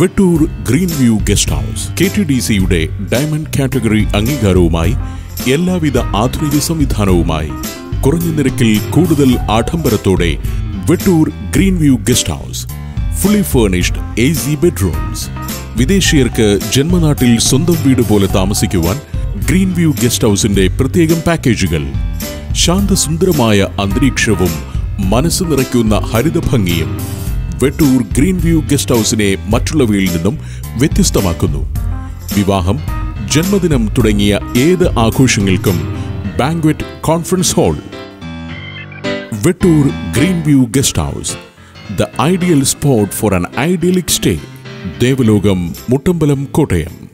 Vettoor Green View Guest House K T D സിയുടെ diamond category അംഗീകാരവുമായി എല്ലാവിധ ആധുനിക സംവിധാനവുമായി കുറഞ്ഞ നിരക്കിൽ കൂടുതൽ ആഡംബരത്തോടെ Vettoor Green View Guest House fully furnished A C bedrooms വിദേശീയർക്ക് ജന്മനാട്ടിൽ സ്വന്തം വീട് പോലെ താമസിക്കുവാൻ ഗ്രീൻ വ്യൂ ഗസ്റ്റ് ഹൗസിന്റെ പ്രത്യേകം പാക്കേജുകൾ ശാന്തസുന്ദരമായ അന്തരീക്ഷവും മനസ്സ് നിറയ്ക്കുന്ന ഹരിതഭംഗിയും വെട്ടൂർ ഗ്രീൻ വ്യൂ ഗസ്റ്റ് ഹൗസിനെ മറ്റുള്ളവയിൽ നിന്നും വ്യത്യസ്തമാക്കുന്നു വിവാഹം ജന്മദിനം തുടങ്ങിയ ഏത് ആഘോഷങ്ങൾക്കും banquet conference hall Vettoor Green View Guest House the ideal spot for an idyllic stay Devalokam Muttambalam Kottayam